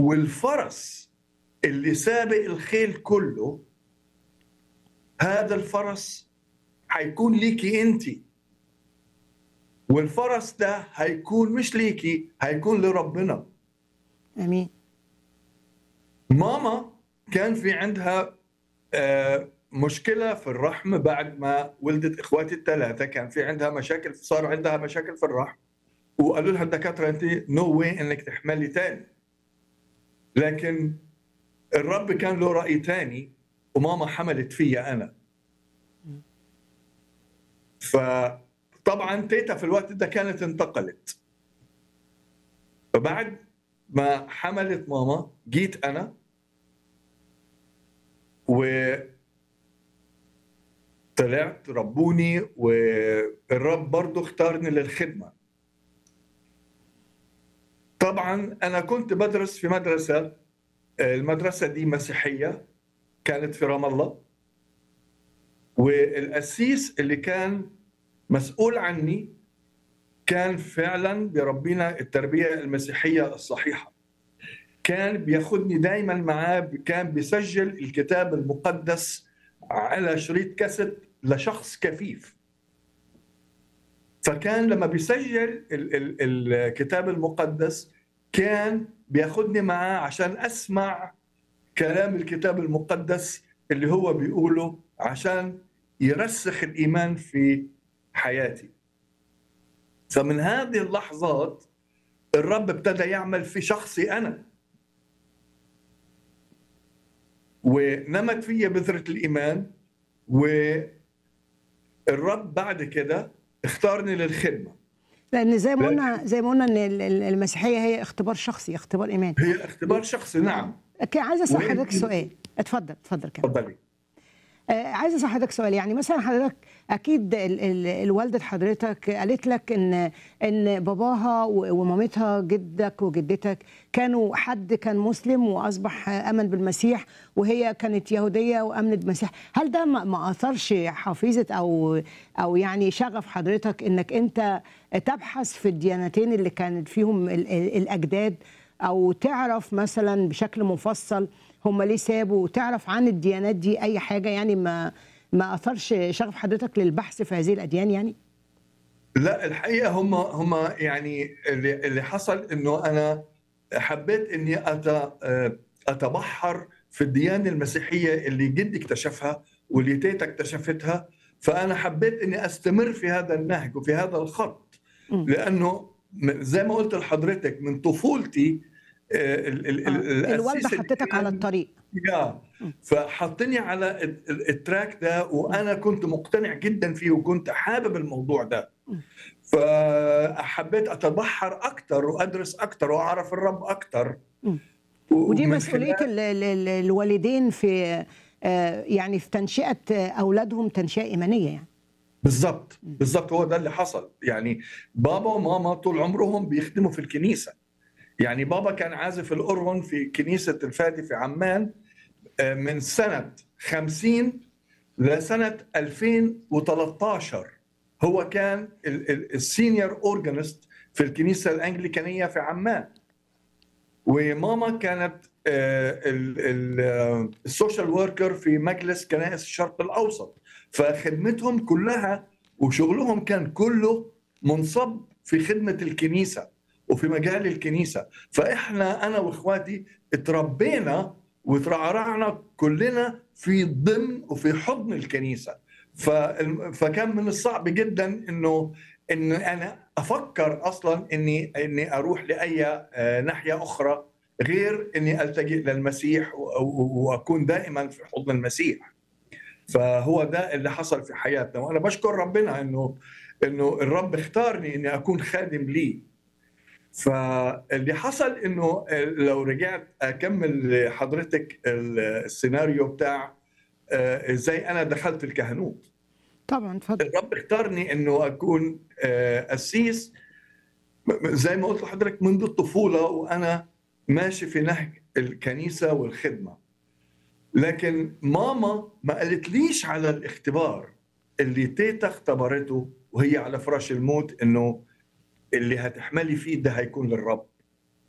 والفرس اللي سابق الخيل كله هذا الفرس حيكون ليكي انت والفرس ده هيكون مش ليكي هيكون لربنا امين ماما كان في عندها آه، مشكلة في الرحم بعد ما ولدت اخواتي الثلاثة كان في عندها مشاكل صار عندها مشاكل في الرحم وقالوا لها الدكاترة انت نو واي انك تحملي تاني لكن الرب كان له رأي تاني وماما حملت فيا انا فطبعا تيتا في الوقت ده كانت انتقلت فبعد ما حملت ماما جيت انا و طلعت ربوني والرب برضه اختارني للخدمة طبعا أنا كنت بدرس في مدرسة المدرسة دي مسيحية كانت في رام الله والقسيس اللي كان مسؤول عني كان فعلا بيربينا التربية المسيحية الصحيحة كان بياخدني دايما معاه كان بيسجل الكتاب المقدس على شريط كاسيت لشخص كفيف فكان لما بيسجل ال- ال- الكتاب المقدس كان بياخدني معاه عشان اسمع كلام الكتاب المقدس اللي هو بيقوله عشان يرسخ الايمان في حياتي فمن هذه اللحظات الرب ابتدى يعمل في شخصي انا ونمت فيا بذرة الإيمان والرب بعد كده اختارني للخدمة لان زي ما لا. قلنا زي ما قلنا ان ال- ال- المسيحيه هي اختبار شخصي اختبار ايمان هي اختبار شخصي نعم كان عايزه اسال وإنت- حضرتك سؤال اتفضل اتفضل كمان تفضلي آه، عايزه اسال حضرتك سؤال يعني مثلا حضرتك اكيد ال- ال- الوالده حضرتك قالت لك ان ان باباها و- ومامتها جدك وجدتك كانوا حد كان مسلم واصبح آه، امن بالمسيح وهي كانت يهوديه وامنت بالمسيح هل ده ما ما اثرش حفيظه او او يعني شغف حضرتك انك انت تبحث في الديانتين اللي كانت فيهم ال- ال- الاجداد او تعرف مثلا بشكل مفصل هم ليه سابوا وتعرف عن الديانات دي اي حاجه يعني ما ما اثرش شغف حضرتك للبحث في هذه الاديان يعني لا الحقيقة هم هم يعني اللي, اللي حصل انه انا حبيت اني أت اتبحر في الديانة المسيحية اللي جدي اكتشفها واللي تيتا اكتشفتها فانا حبيت اني استمر في هذا النهج وفي هذا الخط مم. لانه م- زي ما قلت لحضرتك من طفولتي آه، ال- ال- آه. ال- الوالده القسيس اللي حطتك على كان- الطريق يا فحطني على ال- ال- التراك ده وانا كنت مقتنع جدا فيه وكنت حابب الموضوع ده فحبيت اتبحر اكثر وادرس اكثر واعرف الرب اكثر مم. ودي ومن مسؤوليه خلال- ال- ال- ال- الوالدين في آه، يعني في تنشئه آه، اولادهم تنشئه ايمانيه يعني بالضبط بالضبط هو ده اللي حصل يعني بابا وماما طول عمرهم بيخدموا في الكنيسه يعني بابا كان عازف الأورغون في كنيسة الفادي في عمان آه، من سنة 50 لسنة 2013 هو كان ال- ال- السينيور أورجانست في الكنيسة الأنجليكانية في عمان وماما كانت آه، ال- ال- آه، السوشيال وركر في مجلس كنائس الشرق الأوسط فخدمتهم كلها وشغلهم كان كله منصب في خدمة الكنيسة وفي مجال الكنيسة فإحنا أنا وإخواتي اتربينا وترعرعنا كلنا في ضمن وفي حضن الكنيسة فالم- فكان من الصعب جدا انه انه انا افكر اصلا اني اني اروح لاي آه، ناحيه اخرى غير اني التجئ للمسيح و- و- واكون دائما في حضن المسيح فهو ده اللي حصل في حياتنا وانا بشكر ربنا انه انه الرب اختارني اني اكون خادم ليه فاللي حصل انه لو رجعت اكمل لحضرتك السيناريو بتاع آه، ازاي انا دخلت الكهنوت طبعا اتفضل الرب اختارني انه اكون آه، قسيس م- م- زي ما قلت لحضرتك منذ الطفوله وانا ماشي في نهج الكنيسه والخدمه لكن ماما ما قالتليش على الاختبار اللي تيتا اختبرته وهي على فراش الموت انه اللي هتحملي فيه ده هيكون للرب